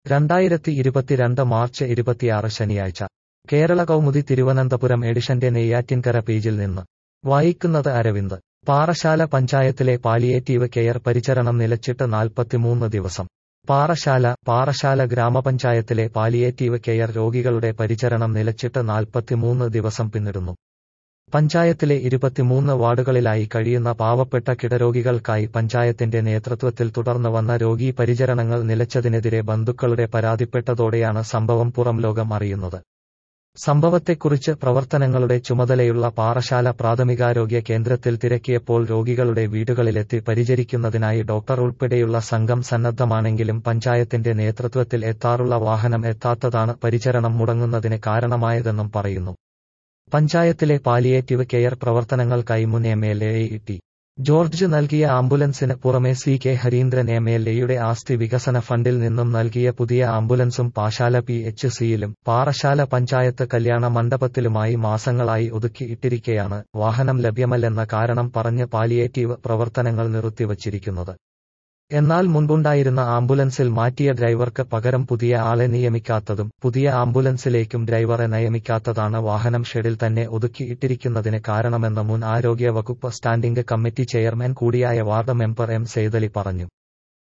രണ്ടായിരത്തി ഇരുപത്തിരണ്ട് മാർച്ച് ഇരുപത്തിയാറ് ശനിയാഴ്ച കേരള കൗമുദി തിരുവനന്തപുരം എഡിഷന്റെ നെയ്യാറ്റിൻകര പേജിൽ നിന്ന് വായിക്കുന്നത് അരവിന്ദ് പാറശാല പഞ്ചായത്തിലെ പാലിയേറ്റീവ് കെയർ പരിചരണം നിലച്ചിട്ട് നാൽപ്പത്തിമൂന്ന് ദിവസം പാറശാല പാറശാല ഗ്രാമപഞ്ചായത്തിലെ പാലിയേറ്റീവ് കെയർ രോഗികളുടെ പരിചരണം നിലച്ചിട്ട് നാൽപ്പത്തിമൂന്ന് ദിവസം പിന്നിടുന്നു പഞ്ചായത്തിലെ ഇരുപത്തിമൂന്ന് വാർഡുകളിലായി കഴിയുന്ന പാവപ്പെട്ട കിടരോഗികൾക്കായി പഞ്ചായത്തിന്റെ നേതൃത്വത്തിൽ തുടർന്ന് വന്ന രോഗീ പരിചരണങ്ങൾ നിലച്ചതിനെതിരെ ബന്ധുക്കളുടെ പരാതിപ്പെട്ടതോടെയാണ് സംഭവം പുറംലോകം അറിയുന്നത് സംഭവത്തെക്കുറിച്ച് പ്രവർത്തനങ്ങളുടെ ചുമതലയുള്ള പാറശാല പ്രാഥമികാരോഗ്യ കേന്ദ്രത്തിൽ തിരക്കിയപ്പോൾ രോഗികളുടെ വീടുകളിലെത്തി പരിചരിക്കുന്നതിനായി ഡോക്ടർ ഉൾപ്പെടെയുള്ള സംഘം സന്നദ്ധമാണെങ്കിലും പഞ്ചായത്തിന്റെ നേതൃത്വത്തിൽ എത്താറുള്ള വാഹനം എത്താത്തതാണ് പരിചരണം മുടങ്ങുന്നതിന് കാരണമായതെന്നും പറയുന്നു പഞ്ചായത്തിലെ പാലിയേറ്റീവ് കെയർ പ്രവർത്തനങ്ങൾക്കായി മുൻ M L A T George നൽകിയ ആംബുലൻസിന് പുറമെ C K Hareendran M L എയുടെ ആസ്തി വികസന ഫണ്ടിൽ നിന്നും നൽകിയ പുതിയ ആംബുലൻസും പാശാല പി എച്ച് സിയിലും പാറശാല പഞ്ചായത്ത് കല്യാണ മണ്ഡപത്തിലുമായി മാസങ്ങളായി ഒതുക്കിയിട്ടിരിക്കെയാണ് വാഹനം ലഭ്യമല്ലെന്ന കാരണം പറഞ്ഞ് പാലിയേറ്റീവ് പ്രവർത്തനങ്ങൾ നിർത്തിവച്ചിരിക്കുന്നത് എന്നാൽ മുൻപുണ്ടായിരുന്ന ആംബുലൻസിൽ മാറ്റിയ ഡ്രൈവർക്ക് പകരം പുതിയ ആളെ നിയമിക്കാത്തതും പുതിയ ആംബുലൻസിലേക്കും ഡ്രൈവറെ നിയമിക്കാത്തതാണ് വാഹനം ഷെഡിൽ തന്നെ ഒതുക്കിയിട്ടിരിക്കുന്നതിന് കാരണമെന്ന് മുൻ ആരോഗ്യ വകുപ്പ് സ്റ്റാൻഡിംഗ് കമ്മിറ്റി ചെയർമാൻ കൂടിയായ വാർഡ് മെമ്പർ എം സെയ്തലി പറഞ്ഞു